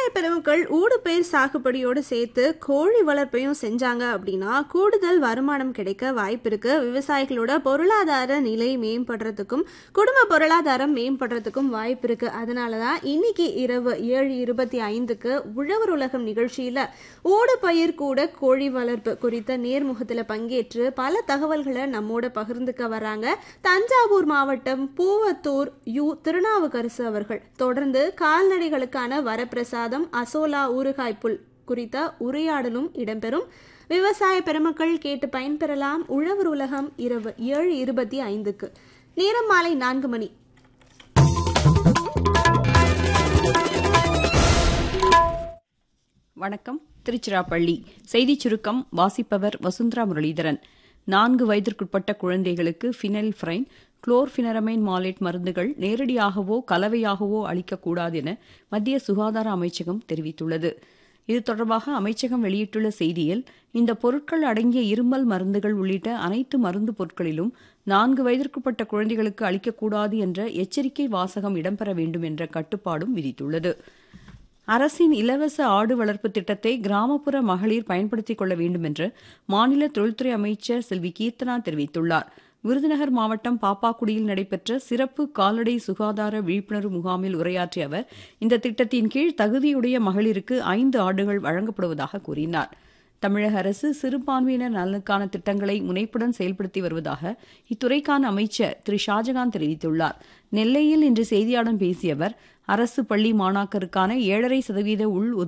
பெருமக்கள் ஊடுபயிர் சாகுபடியோடு சேர்த்து கோழி வளர்ப்பையும் செஞ்சாங்க அப்படின்னா கூடுதல் வருமானம் கிடைக்க வாய்ப்பு இருக்கு விவசாயிகளோட பொருளாதார நிலை மேம்படுறதுக்கும் குடும்ப பொருளாதாரம் மேம்படுறதுக்கும் வாய்ப்பு இருக்கு அதனால தான் இன்னைக்கு இரவு ஏழு இருபத்தி ஐந்துக்கு உழவர் உலகம் நிகழ்ச்சியில ஊடுபயிர் கூட கோழி வளர்ப்பு குறித்த நேர்முகத்தில் பங்கேற்று பல தகவல்களை நம்மோட பகிர்ந்துக்க வராங்க தஞ்சாவூர் மாவட்டம் பூவத்தூர் யு திருநாவுக்கரசு அவர்கள் தொடர்ந்து கால்நடைகளுக்கான வரப்பிரசாதம் அசோலா ஊறுகாய் புல் குறித்த உரையாடலும் இடம்பெறும் விவசாய பெருமக்கள் கேட்டு பயன்பெறலாம் உழவர் உலகம் இரவு ஏழு இருபத்தி ஐந்துக்கு நேரம் மாலை நான்கு மணி வணக்கம் திருச்சிராப்பள்ளி செய்திச் சுருக்கம் வாசிப்பவர் வசுந்தரா முரளிதரன் நான்கு வயதிற்குட்பட்ட குழந்தைகளுக்கு ஃபினைல் ஃப்ரைன் குளோர்ஃபினரமைன் மாலேட் மருந்துகள் நேரடியாகவோ கலவையாகவோ அளிக்கக்கூடாது என மத்திய சுகாதார அமைச்சகம் தெரிவித்துள்ளது இது தொடர்பாக அமைச்சகம் வெளியிட்டுள்ள செய்தியில் இந்த பொருட்கள் அடங்கிய இருமல் மருந்துகள் உள்ளிட்ட அனைத்து மருந்து பொருட்களிலும் நான்கு வயதிற்குட்பட்ட குழந்தைகளுக்கு அளிக்கக்கூடாது என்ற எச்சரிக்கை வாசகம் இடம்பெற வேண்டும் என்ற கட்டுப்பாடும் விதித்துள்ளது அரசின் இலவச ஆடு வளர்ப்பு திட்டத்தை கிராமப்புற மகளிர் பயன்படுத்திக் கொள்ள வேண்டும் என்று மாநில தொழில்துறை அமைச்சர் செல்வி கீர்த்தனா தெரிவித்துள்ளார் விருதுநகர் மாவட்டம் பாப்பாக்குடியில் நடைபெற்ற சிறப்பு கால்நடை சுகாதார விழிப்புணர்வு முகாமில் உரையாற்றிய அவர் இந்த திட்டத்தின் கீழ் தகுதியுடைய மகளிருக்கு ஐந்து ஆடுகள் வழங்கப்படுவதாக கூறினார் தமிழக அரசு சிறுபான்மையினர் நலனுக்கான திட்டங்களை முனைப்புடன் செயல்படுத்தி வருவதாக இத்துறைக்கான அமைச்சர் திரு ஷாஜகான் தெரிவித்துள்ளார் நெல்லையில் இன்று செய்தியாளர்களிடம் பேசிய அவர் அரசு பள்ளி மாணாக்கருக்கான ஏழரை சதவீத உள்